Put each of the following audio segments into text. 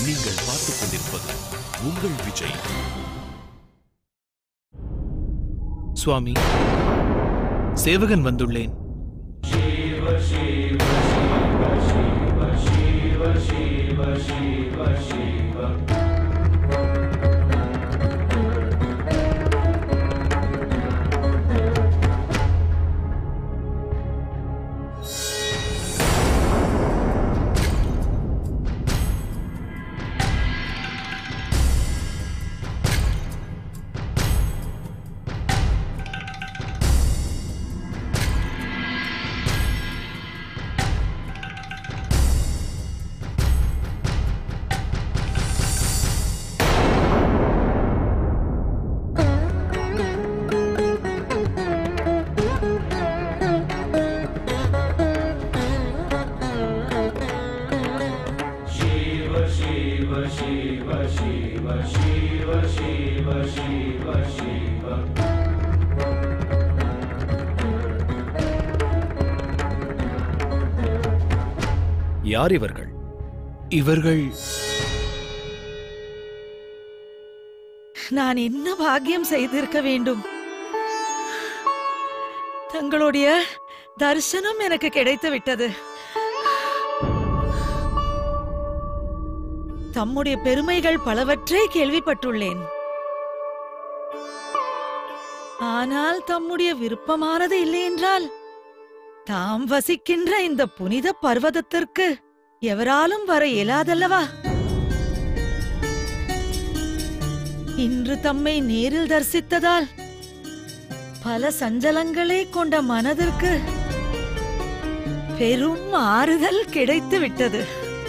நீங்கள் பார்த்துக் கொண்டிருப்பது உங்கள் விஜய் சுவாமி சேவகன் வந்துள்ளேன் யார் இவர்கள் இவர்கள் நான் என்ன பாக்கியம் செய்திருக்க வேண்டும் தங்களுடைய தரிசனம் எனக்கு கிடைத்து விட்டது தம்முடைய பெருமைகள் பலவற்றை கேள்விப்பட்டுள்ளேன் ஆனால் தம்முடைய விருப்பமானது இல்லை என்றால் தாம் வசிக்கின்ற இந்த புனித பர்வதத்திற்கு எவராலும் வர இயலாதல்லவா இன்று தம்மை நேரில் தரிசித்ததால் பல சஞ்சலங்களை கொண்ட மனதிற்கு பெரும் ஆறுதல் கிடைத்து விட்டது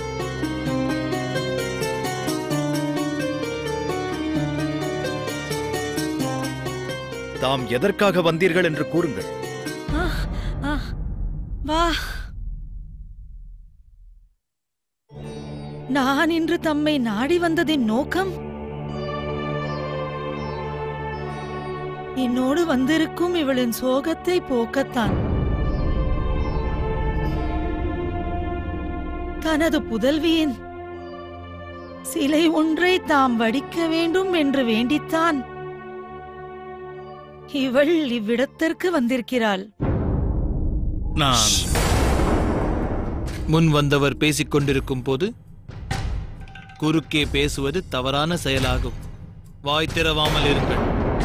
தாம் எதற்காக வந்தீர்கள் என்று கூறுங்கள் ஆ, ஆ, வா நான் இன்று தம்மை நாடி வந்ததின் நோக்கம் என்னோடு வந்திருக்கும் இவளின் சோகத்தை போக்கத்தான் தனது புதல்வியின் சிலை ஒன்றை தாம் வடிக்க வேண்டும் என்று வேண்டித்தான் இவள் இவ்விடத்திற்கு வந்திருக்கிறாள் நான் முன் வந்தவர் பேசிக் கொண்டிருக்கும் போது குறுக்கே பேசுவது தவறான செயலாகும் வாய் திறவாமல் இருங்கள்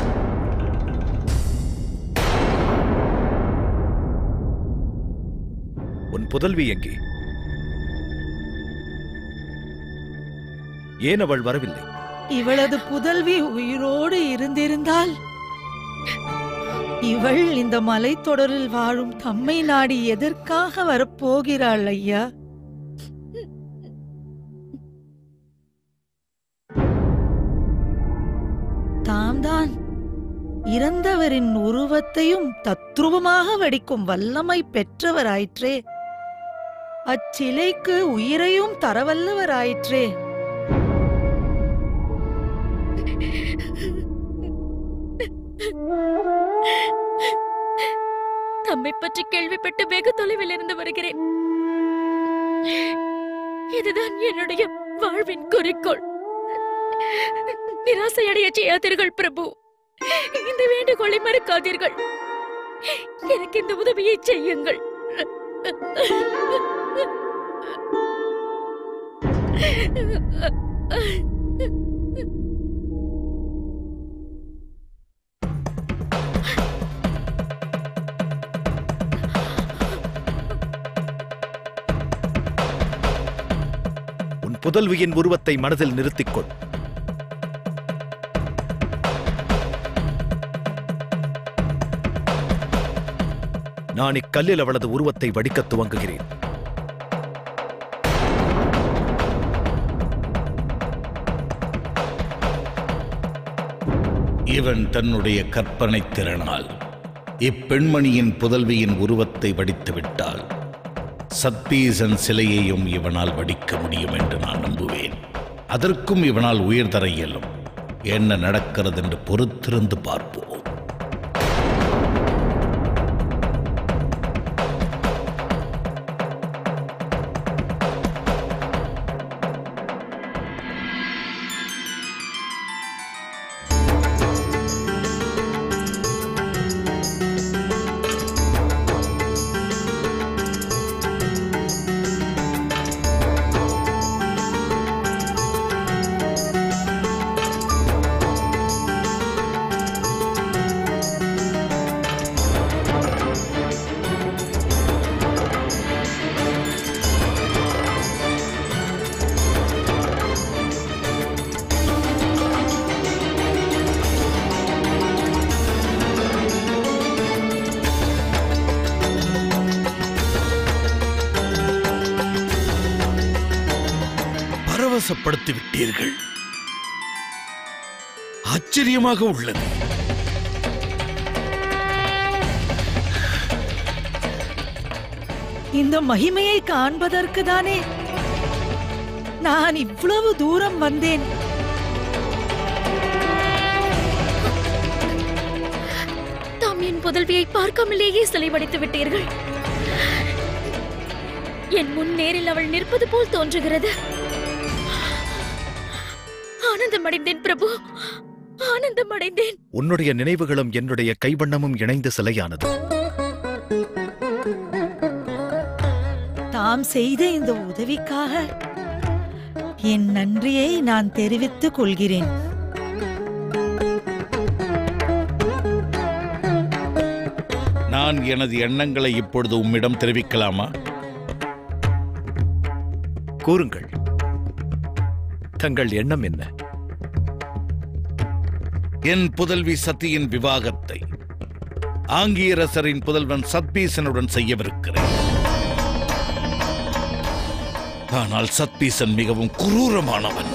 உன் புதல்வி எங்கே ஏன் அவள் வரவில்லை இவளது புதல்வி உயிரோடு இருந்திருந்தால் இவள் இந்த மலைத்தொடரில் வாழும் தம்மை நாடி எதற்காக வரப்போகிறாள் ஐயா தாம்தான் இறந்தவரின் உருவத்தையும் தத்ரூபமாக வடிக்கும் வல்லமை பெற்றவராயிற்றே அச்சிலைக்கு உயிரையும் தரவல்லவராயிற்றே தம்மை பற்றி கேள்விப்பட்டு வெகு தொலைவில் இருந்து வருகிறேன் இதுதான் என்னுடைய வாழ்வின் குறிக்கோள் நிராசையடைய செய்யாதீர்கள் பிரபு இந்த வேண்டுகோளை மறுக்காதீர்கள் எனக்கு இந்த உதவியை செய்யுங்கள் உன் புதல்வியின் உருவத்தை மனதில் நிறுத்திக்கொள் நான் இக்கல்லில் அவளது உருவத்தை வடிக்கத் துவங்குகிறேன் இவன் தன்னுடைய கற்பனை திறனால் இப்பெண்மணியின் புதல்வியின் உருவத்தை வடித்து விட்டால் சத்தீசன் சிலையையும் இவனால் வடிக்க முடியும் என்று நான் நம்புவேன் அதற்கும் இவனால் உயிர் தர இயலும் என்ன நடக்கிறது என்று பொறுத்திருந்து பார்ப்போம் பரவசப்படுத்தி விட்டீர்கள் ஆச்சரியமாக உள்ளது இந்த மகிமையை காண்பதற்கு தானே நான் இவ்வளவு தூரம் வந்தேன் தாம் என் புதல்வியை பார்க்காமலேயே சிலை வடித்து விட்டீர்கள் என் முன் நேரில் அவள் நிற்பது போல் தோன்றுகிறது ஆனந்தமடைந்தேன் பிரபு ஆனந்தமடைந்தேன் உன்னுடைய நினைவுகளும் என்னுடைய கைவண்ணமும் இணைந்த சிலையானது தாம் செய்த இந்த உதவிக்காக என் நன்றியை நான் தெரிவித்துக் கொள்கிறேன் நான் எனது எண்ணங்களை இப்பொழுது உம்மிடம் தெரிவிக்கலாமா கூறுங்கள் தங்கள் எண்ணம் என்ன என் புதல்வி சத்தியின் விவாகத்தை ஆங்கியரசரின் புதல்வன் சத்பீசனுடன் செய்யவிருக்கிறேன் ஆனால் சத்பீசன் மிகவும் குரூரமானவன்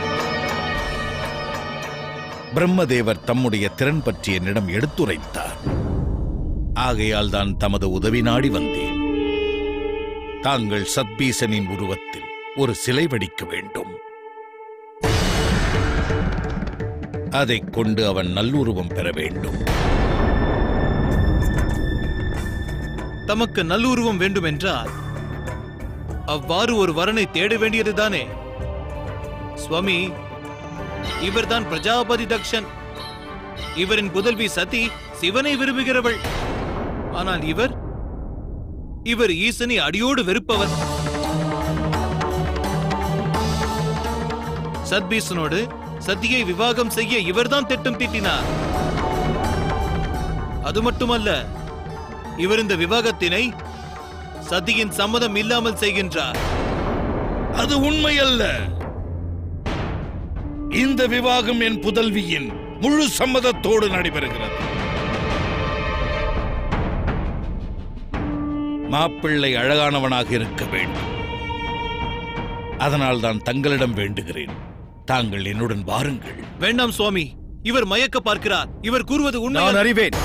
பிரம்மதேவர் தம்முடைய திறன் பற்றி என்னிடம் எடுத்துரைத்தார் ஆகையால் தான் தமது உதவி நாடி வந்தேன் தாங்கள் சத்பீசனின் உருவத்தில் ஒரு சிலை வடிக்க வேண்டும் அதைக் கொண்டு அவன் நல்லுருவம் பெற வேண்டும் தமக்கு நல்லுருவம் வேண்டுமென்றால் அவ்வாறு ஒரு வரனை தேட வேண்டியதுதானே சுவாமி இவர்தான் பிரஜாபதி தக்ஷன் இவரின் புதல்வி சதி சிவனை விரும்புகிறவள் ஆனால் இவர் இவர் ஈசனை அடியோடு வெறுப்பவர் சத்பீசனோடு சத்தியை விவாகம் செய்ய இவர்தான் திட்டம் தீட்டினார் அது மட்டுமல்ல இவர் இந்த விவாகத்தினை சதியின் சம்மதம் இல்லாமல் செய்கின்றார் அது உண்மையல்ல இந்த விவாகம் என் புதல்வியின் முழு சம்மதத்தோடு நடைபெறுகிறது மாப்பிள்ளை அழகானவனாக இருக்க வேண்டும் அதனால் தான் தங்களிடம் வேண்டுகிறேன் தாங்கள் என்னுடன் வாருங்கள் வேண்டாம் சுவாமி இவர் மயக்க பார்க்கிறார் இவர் கூறுவது உண்மை நான் அறிவேன்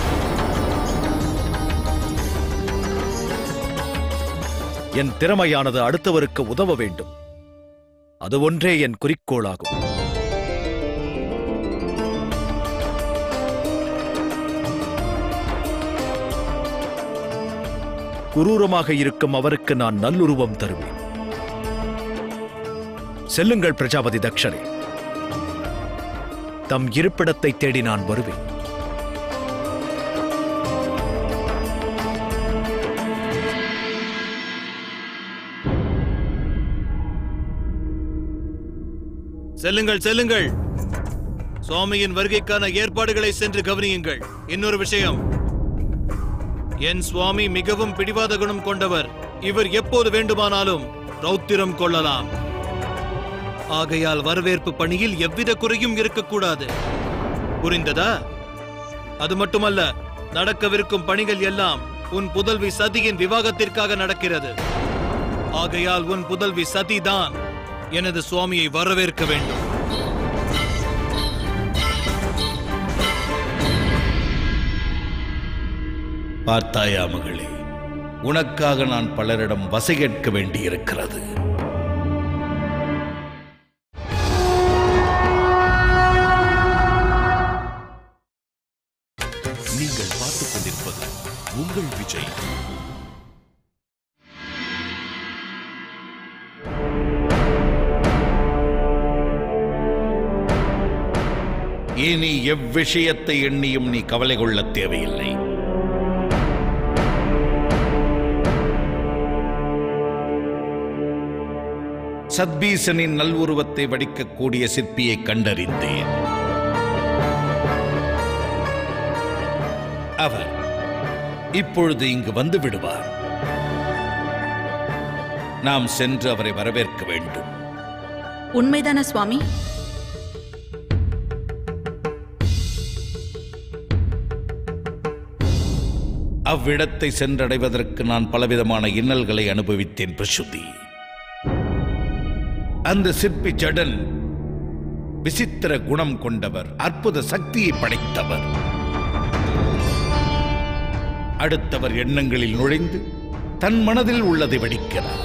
என் திறமையானது அடுத்தவருக்கு உதவ வேண்டும் அது ஒன்றே என் குறிக்கோளாகும் குரூரமாக இருக்கும் அவருக்கு நான் நல்லுருவம் தருவேன் செல்லுங்கள் பிரஜாபதி தக்ஷரே தம் இருப்பிடத்தை தேடி நான் வருவேன் செல்லுங்கள் செல்லுங்கள் சுவாமியின் வருகைக்கான ஏற்பாடுகளை சென்று கவனியுங்கள் இன்னொரு விஷயம் என் சுவாமி மிகவும் பிடிவாத குணம் கொண்டவர் இவர் எப்போது வேண்டுமானாலும் ரௌத்திரம் கொள்ளலாம் ஆகையால் வரவேற்பு பணியில் எவ்வித குறையும் இருக்கக்கூடாது புரிந்ததா அது மட்டுமல்ல நடக்கவிருக்கும் பணிகள் எல்லாம் உன் புதல்வி சதியின் விவாகத்திற்காக நடக்கிறது ஆகையால் உன் புதல்வி சதிதான் எனது சுவாமியை வரவேற்க வேண்டும் பார்த்தாயா மகளே உனக்காக நான் பலரிடம் வசை கேட்க வேண்டியிருக்கிறது நீங்கள் பார்த்துக் கொண்டிருப்பது உங்கள் விஜய் இனி எவ்விஷயத்தை எண்ணியும் நீ கவலை கொள்ளத் தேவையில்லை சத்பீசனின் நல்வுருவத்தை வடிக்கக்கூடிய சிற்பியை கண்டறிந்தேன் அவர் இப்பொழுது இங்கு வந்து விடுவார் நாம் சென்று அவரை வரவேற்க வேண்டும் உண்மைதான சுவாமி அவ்விடத்தை சென்றடைவதற்கு நான் பலவிதமான இன்னல்களை அனுபவித்தேன் பிரசுதி அந்த சிற்பி ஜடன் விசித்திர குணம் கொண்டவர் அற்புத சக்தியை படைத்தவர் அடுத்தவர் எண்ணங்களில் நுழைந்து தன் மனதில் உள்ளதை வடிக்கிறார்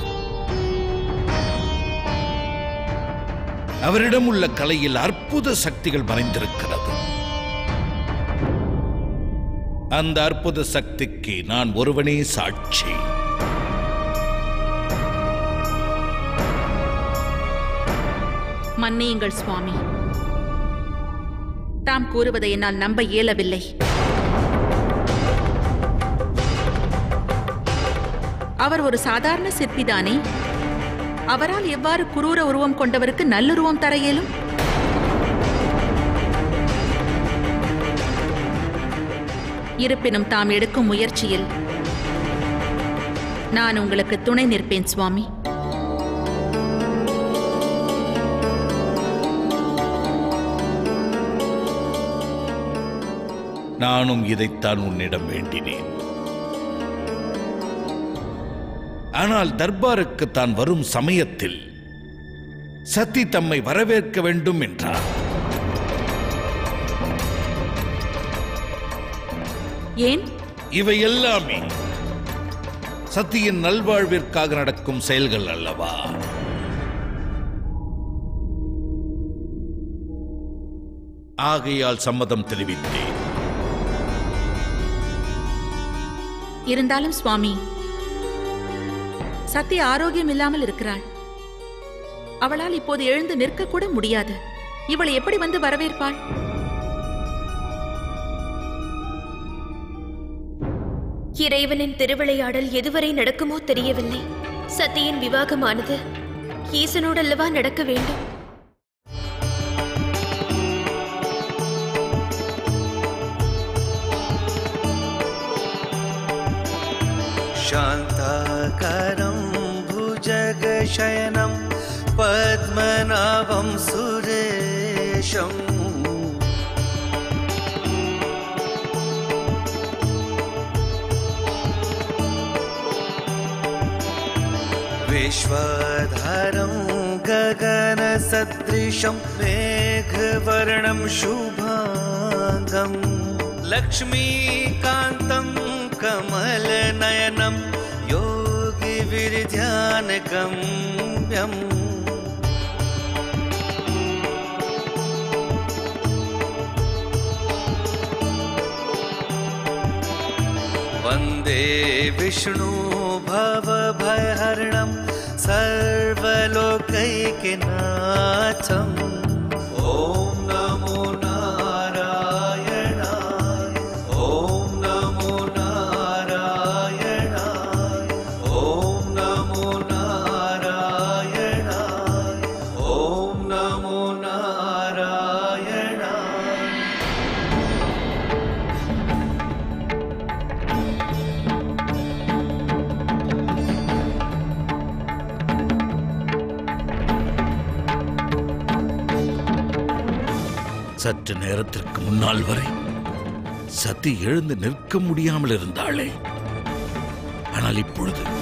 அவரிடம் உள்ள கலையில் அற்புத சக்திகள் மறைந்திருக்கிறது அந்த அற்புத சக்திக்கு நான் ஒருவனே சாட்சி மன்னியுங்கள் சுவாமி தாம் கூறுவதை என்னால் நம்ப இயலவில்லை அவர் ஒரு சாதாரண சிற்பிதானே அவரால் எவ்வாறு குரூர உருவம் கொண்டவருக்கு நல்லுருவம் தர இயலும் இருப்பினும் தாம் எடுக்கும் முயற்சியில் நான் உங்களுக்கு துணை நிற்பேன் சுவாமி நானும் இதைத்தான் உன்னிடம் வேண்டினேன் ஆனால் தர்பாருக்கு தான் வரும் சமயத்தில் சத்தி தம்மை வரவேற்க வேண்டும் என்றார் ஏன் இவை எல்லாமே சத்தியின் நல்வாழ்விற்காக நடக்கும் செயல்கள் அல்லவா ஆகையால் சம்மதம் தெரிவித்தேன் இருந்தாலும் சுவாமி சத்தி ஆரோக்கியம் இல்லாமல் இருக்கிறாள் அவளால் இப்போது எழுந்து நிற்க கூட முடியாது இவளை எப்படி வந்து வரவேற்பாள் இறைவனின் திருவிளையாடல் எதுவரை நடக்குமோ தெரியவில்லை சத்தியின் விவாகமானது ஈசனோடல்லவா நடக்க வேண்டும் शान्ताकारं भुजगशयनं पद्मनाभं सुरेशम् विश्वधारं गगनसदृशं मेघवर्णं शुभाङ्गम् लक्ष्मीकान्तं कमलनयनं योगिविर्ध्यानगम्यम् वन्दे विष्णु भवभयहरणं सर्वलोकैकनाथम् ॐ नमो नारायणाय ॐ नमो नारायणाय ॐ नमो नारायणाय ॐ नमो नारायणाय சற்று நேரத்திற்கு முன்னால் வரை சத்தி எழுந்து நிற்க முடியாமல் இருந்தாளே ஆனால் இப்பொழுது